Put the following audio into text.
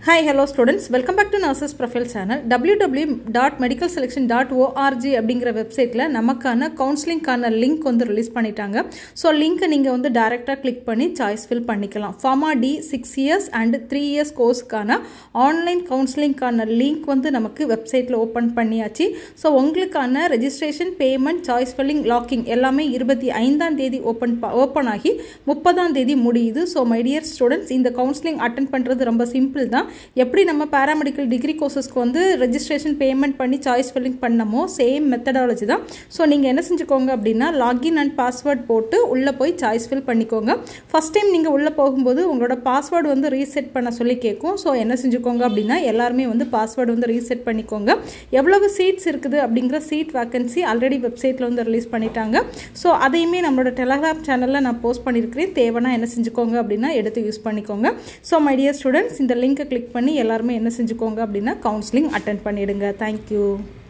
hi hello students welcome back to nurses profile channel W W dot medical selection dot org அப்படிங்கிற வெப்சைட்டில் நமக்கான கவுன்சிலிங்க்கான link வந்து release பண்ணிட்டாங்க ஸோ லிங்க்கை நீங்கள் வந்து டேரெக்டாக கிளிக் பண்ணி சாய்ஸ் ஃபில் பண்ணிக்கலாம் pharma D six years and three years கோர்ஸ்க்கான ஆன்லைன் கவுன்சிலிங்க்கான லிங்க் வந்து நமக்கு வெப்சைட்டில் ஓப்பன் பண்ணியாச்சு ஸோ உங்களுக்கான registration payment choice filling locking எல்லாமே இருபத்தி ஐந்தாம் தேதி ஓப்பன் ஓப்பன் ஆகி முப்பதாம் தேதி முடியுது ஸோ மை டியர் ஸ்டூடெண்ட்ஸ் இந்த கவுன்சிலிங் அட்டன் பண்ணுறது ரொம்ப சிம்பிள் தான் எப்படி நம்ம பேராமெடிக்கல் டிகிரி கோர்சஸ்க்கு வந்து ரெஜிஸ்ட்ரேஷன் பேமெண்ட் பண்ணி சாய்ஸ் ஃபில்லிங் பண்ணமோ சேம் மெத்தடாலஜி தான் ஸோ நீங்கள் என்ன செஞ்சுக்கோங்க அப்படின்னா லாகின் அண்ட் பாஸ்வேர்ட் போட்டு உள்ளே போய் சாய்ஸ் ஃபில் பண்ணிக்கோங்க ஃபஸ்ட் டைம் நீங்கள் உள்ளே போகும்போது உங்களோட பாஸ்வேர்டு வந்து ரீசெட் பண்ண சொல்லி கேட்கும் ஸோ என்ன செஞ்சுக்கோங்க அப்படின்னா எல்லாருமே வந்து பாஸ்வேர்டு வந்து ரீசெட் பண்ணிக்கோங்க எவ்வளவு சீட்ஸ் இருக்குது அப்படிங்கிற சீட் வேக்கன்சி ஆல்ரெடி வெப்சைட்டில் வந்து ரிலீஸ் பண்ணிட்டாங்க ஸோ அதையுமே நம்மளோட டெலகிராம் சேனலில் நான் போஸ்ட் பண்ணியிருக்கிறேன் தேவைன்னா என்ன செஞ்சுக்கோங்க அப்படின்னா எடுத்து யூஸ் பண்ணிக்கோங்க ஸோ மை டியர் ஸ்டூடெண்ட்ஸ் இந்த லிங்க்கை கிளிக் பண்ணி எல்லாருமே என்ன செஞ்சுக்கோங்க அப்படின்னா கவுன்சிலிங் அட்டன் பண்ணிடுங்க தேங்க்யூ